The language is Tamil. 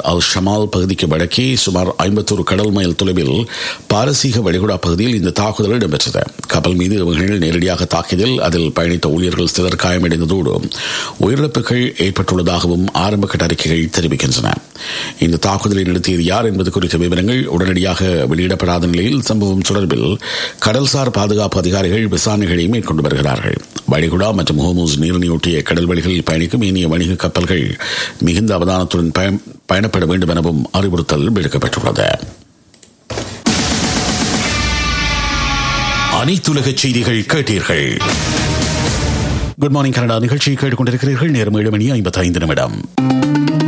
அல் ஷமால் பகுதிக்கு வடக்கே சுமார் ஐம்பத்தொரு கடல் மைல் தொலைவில் பாரசீக வளைகுடா பகுதியில் இந்த தாக்குதல் இடம்பெற்றது கப்பல் மீது இவர்கள் நேரடியாக தாக்கியதில் அதில் பயணித்த ஊழியர்கள் சிலர் காயமடைந்ததோடு உயிரிழப்புகள் ஏற்பட்டுள்ளதாகவும் ஆரம்ப கட்ட அறிக்கைகள் தெரிவிக்கின்றன இந்த தாக்குதலை நடத்தியது யார் என்பது குறித்த விவரங்கள் உடனடியாக வெளியிடப்படாத நிலையில் சம்பவம் தொடர்பில் கடல்சார் பாதுகாப்பு அதிகாரிகள் விசாரணைகளை மேற்கொண்டு வருகிறார்கள் வளைகுடா மற்றும் ஹோமூஸ் நீரினையொட்டிய கடல் வழிகளில் பயணிக்கும் இனிய வணிக கப்பல்கள் மிகுந்த அவதானத்துடன் பயணப்பட வேண்டும் எனவும் அறிவுறுத்தல் விடுக்கப்பட்டுள்ளது அனைத்துலக செய்திகள் கேட்டீர்கள் குட் மார்னிங் கனடா நிகழ்ச்சியை கேட்டுக்கொண்டிருக்கிறீர்கள் நேரம் ஏழு மணி ஐம்பத்தி ஐந்து நிமிடம்